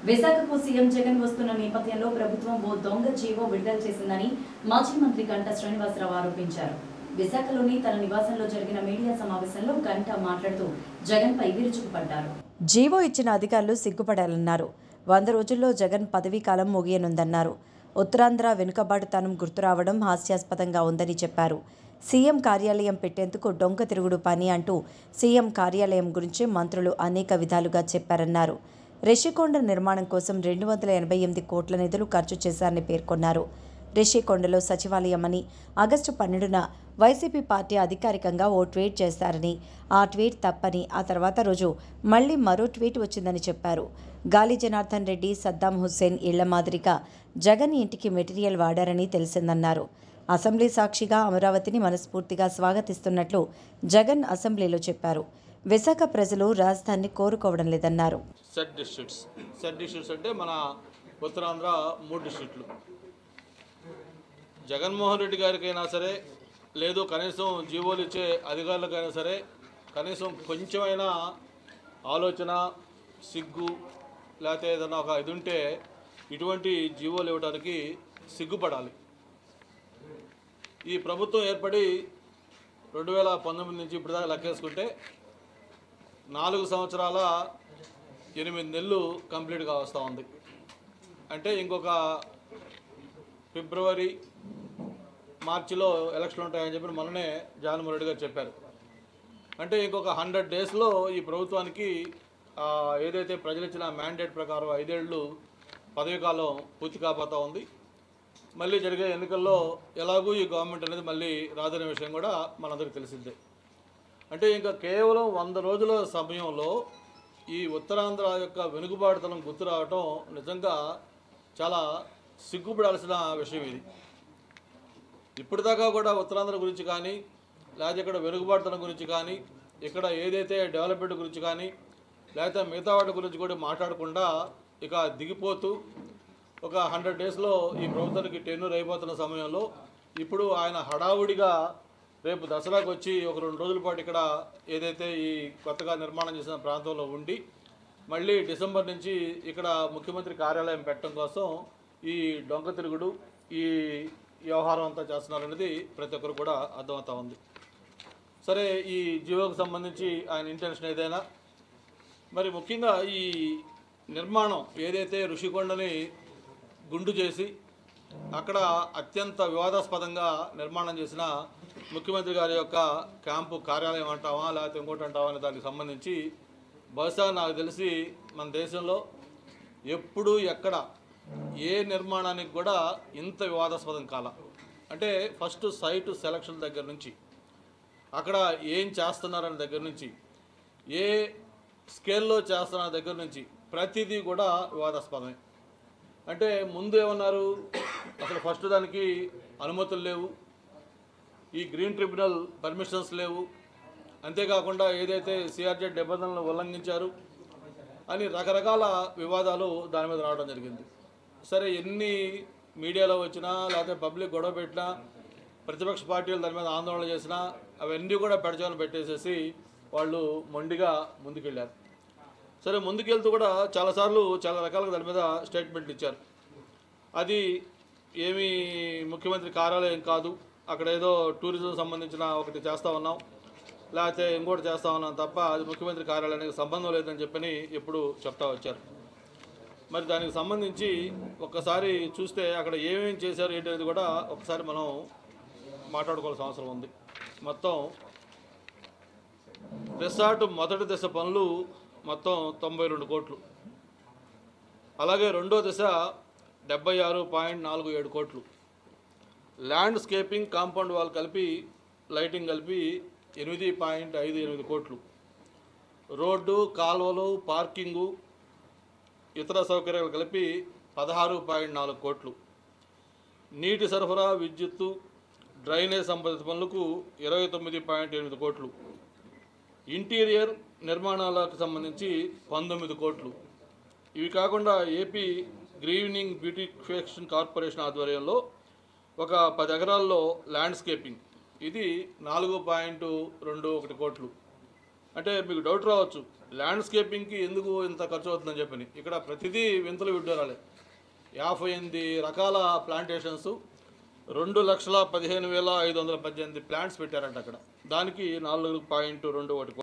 విశాఖకు సీఎం జగన్ వస్తున్న నేపథ్యంలో ప్రభుత్వం ఓ దొంగ జీవో విడుదల చేసిందని మాజీ మంత్రి గంటా శ్రీనివాసరావు ఆరోపించారు విశాఖలోని తన నివాసంలో జరిగిన మీడియా సమావేశంలో గంటా మాట్లాడుతూ జగన్పై విరుచుకుపడ్డారు జీవో ఇచ్చిన అధికారులు సిగ్గుపడాలన్నారు వంద రోజుల్లో జగన్ పదవీ కాలం ముగియనుందన్నారు ఉత్తరాంధ్ర వెనుకబాటుతనం గుర్తురావడం హాస్యాస్పదంగా ఉందని చెప్పారు సీఎం కార్యాలయం పెట్టేందుకు డొంక తిరుగుడు పని అంటూ సీఎం కార్యాలయం గురించి మంత్రులు అనేక విధాలుగా చెప్పారన్నారు రిషికొండ నిర్మాణం కోసం రెండు వందల ఎనభై ఎనిమిది కోట్ల నిధులు ఖర్చు చేశారని పేర్కొన్నారు రిషికొండలో సచివాలయం అని ఆగస్టు పన్నెండున వైసీపీ పార్టీ అధికారికంగా ఓ ట్వీట్ చేశారని ఆ ట్వీట్ తప్పని ఆ తర్వాత రోజు మళ్ళీ మరో ట్వీట్ వచ్చిందని చెప్పారు గాలి జనార్దన్ రెడ్డి సద్దాం హుస్సేన్ ఇళ్ల మాదిరిగా జగన్ ఇంటికి మెటీరియల్ వాడారని తెలిసిందన్నారు అసెంబ్లీ సాక్షిగా అమరావతిని మనస్ఫూర్తిగా స్వాగతిస్తున్నట్లు జగన్ అసెంబ్లీలో చెప్పారు విశాఖ ప్రజలు రాజధానిని కోరుకోవడం లేదన్నారు సెట్ డిస్ట్రిక్ట్స్ సెట్ డిస్ట్రిక్ట్స్ అంటే మన ఉత్తరాంధ్ర మూడు డిస్ట్రిక్ట్లు జగన్మోహన్ రెడ్డి గారికైనా సరే లేదు కనీసం జీవోలు ఇచ్చే అధికారులకైనా సరే కనీసం కొంచెమైనా ఆలోచన సిగ్గు లేకపోతే ఏదైనా ఒక ఇది ఉంటే ఇటువంటి జీవోలు ఇవ్వడానికి సిగ్గుపడాలి ఈ ప్రభుత్వం ఏర్పడి రెండు వేల పంతొమ్మిది నుంచి ఇప్పుడు దాకా లెక్కేసుకుంటే నాలుగు సంవత్సరాల ఎనిమిది నెలలు కంప్లీట్గా వస్తూ ఉంది అంటే ఇంకొక ఫిబ్రవరి మార్చిలో ఎలక్షన్ ఉంటాయని చెప్పి మొన్ననే జగన్మోహన్ రెడ్డి గారు చెప్పారు అంటే ఇంకొక హండ్రెడ్ డేస్లో ఈ ప్రభుత్వానికి ఆ, ఏదైతే ప్రజలు ఇచ్చిన మ్యాండేట్ ప్రకారం ఐదేళ్లు పదవీ కాలం పూర్తి కాబోతా ఉంది మళ్ళీ జరిగే ఎన్నికల్లో ఎలాగూ ఈ గవర్నమెంట్ అనేది మళ్ళీ రాదనే విషయం కూడా మనందరికీ తెలిసిందే అంటే ఇంకా కేవలం వంద రోజుల సమయంలో ఈ ఉత్తరాంధ్ర యొక్క వెనుకబాటుతనం గుర్తు రావటం నిజంగా చాలా సిగ్గుపడాల్సిన విషయం ఇది ఇప్పటిదాకా కూడా ఉత్తరాంధ్ర గురించి కానీ లేకపోతే ఇక్కడ వెనుకబాటుతనం గురించి కానీ ఇక్కడ ఏదైతే డెవలప్మెంట్ గురించి కానీ లేకపోతే మిగతా వాటి గురించి కూడా మాట్లాడకుండా ఇక దిగిపోతూ ఒక హండ్రెడ్ డేస్లో ఈ ప్రభుత్వానికి టెన్యూర్ అయిపోతున్న సమయంలో ఇప్పుడు ఆయన హడావుడిగా రేపు దసరాకు వచ్చి ఒక రెండు రోజుల పాటు ఇక్కడ ఏదైతే ఈ కొత్తగా నిర్మాణం చేసిన ప్రాంతంలో ఉండి మళ్ళీ డిసెంబర్ నుంచి ఇక్కడ ముఖ్యమంత్రి కార్యాలయం పెట్టడం కోసం ఈ డొంక తిరుగుడు ఈ వ్యవహారం అంతా చేస్తున్నారనేది ప్రతి ఒక్కరు కూడా అర్థమవుతా ఉంది సరే ఈ జీవోకు సంబంధించి ఆయన ఇంటెన్షన్ ఏదైనా మరి ముఖ్యంగా ఈ నిర్మాణం ఏదైతే ఋషికొండని గుండు చేసి అక్కడ అత్యంత వివాదాస్పదంగా నిర్మాణం చేసిన ముఖ్యమంత్రి గారి యొక్క క్యాంపు కార్యాలయం అంటావా లేకపోతే ఇంకోటి అంటావా అనే దానికి సంబంధించి బహుశా నాకు తెలిసి మన దేశంలో ఎప్పుడు ఎక్కడ ఏ నిర్మాణానికి కూడా ఇంత వివాదాస్పదం కాల అంటే ఫస్ట్ సైటు సెలక్షన్ దగ్గర నుంచి అక్కడ ఏం చేస్తున్నారనే దగ్గర నుంచి ఏ స్కేల్లో చేస్తున్న దగ్గర నుంచి ప్రతిదీ కూడా వివాదాస్పదమే అంటే ముందు ఏమన్నారు అసలు ఫస్ట్ దానికి అనుమతులు లేవు ఈ గ్రీన్ ట్రిబ్యునల్ పర్మిషన్స్ లేవు అంతేకాకుండా ఏదైతే సిఆర్జెడ్ నిబంధనలను ఉల్లంఘించారు అని రకరకాల వివాదాలు దాని మీద రావడం జరిగింది సరే ఎన్ని మీడియాలో వచ్చినా లేకపోతే పబ్లిక్ గొడవ పెట్టినా ప్రతిపక్ష పార్టీలు దాని మీద ఆందోళన చేసినా అవన్నీ కూడా పెడచవని పెట్టేసేసి వాళ్ళు మొండిగా ముందుకెళ్ళారు సరే ముందుకెళ్తూ కూడా చాలాసార్లు చాలా రకాలుగా దాని మీద స్టేట్మెంట్లు ఇచ్చారు అది ఏమీ ముఖ్యమంత్రి కార్యాలయం కాదు అక్కడ ఏదో టూరిజం సంబంధించిన ఒకటి చేస్తా ఉన్నాం లేకపోతే ఇంకోటి చేస్తా ఉన్నాం తప్ప అది ముఖ్యమంత్రి కార్యాలయానికి సంబంధం లేదని చెప్పని ఎప్పుడు చెప్తా వచ్చారు మరి దానికి సంబంధించి ఒక్కసారి చూస్తే అక్కడ ఏమేమి చేశారు ఏంటి అనేది కూడా ఒకసారి మనం మాట్లాడుకోవాల్సిన అవసరం ఉంది మొత్తం రిసార్ట్ మొదటి దశ పనులు మొత్తం తొంభై రెండు కోట్లు అలాగే రెండో దశ డెబ్బై ఆరు పాయింట్ నాలుగు ఏడు కోట్లు ల్యాండ్స్కేపింగ్ కాంపౌండ్ వాల్ కలిపి లైటింగ్ కలిపి ఎనిమిది పాయింట్ ఐదు ఎనిమిది కోట్లు రోడ్డు కాలువలు పార్కింగు ఇతర సౌకర్యాలు కలిపి పదహారు పాయింట్ నాలుగు కోట్లు నీటి సరఫరా విద్యుత్తు డ్రైనేజ్ సంబంధిత పనులకు ఇరవై తొమ్మిది పాయింట్ ఎనిమిది కోట్లు ఇంటీరియర్ నిర్మాణాలకు సంబంధించి పంతొమ్మిది కోట్లు ఇవి కాకుండా ఏపీ గ్రీనింగ్ బ్యూటిఫికేషన్ కార్పొరేషన్ ఆధ్వర్యంలో ఒక పది ఎకరాల్లో ల్యాండ్స్కేపింగ్ ఇది నాలుగు పాయింట్ రెండు ఒకటి కోట్లు అంటే మీకు డౌట్ రావచ్చు ల్యాండ్స్కేపింగ్కి ఎందుకు ఇంత ఖర్చు అవుతుందని చెప్పని ఇక్కడ ప్రతిదీ వింతలు విడ్డూరాలే యాభై ఎనిమిది రకాల ప్లాంటేషన్స్ రెండు లక్షల పదిహేను వేల ఐదు వందల పద్దెనిమిది ప్లాంట్స్ పెట్టారంట అక్కడ దానికి నాలుగు పాయింట్ రెండు ఒకటి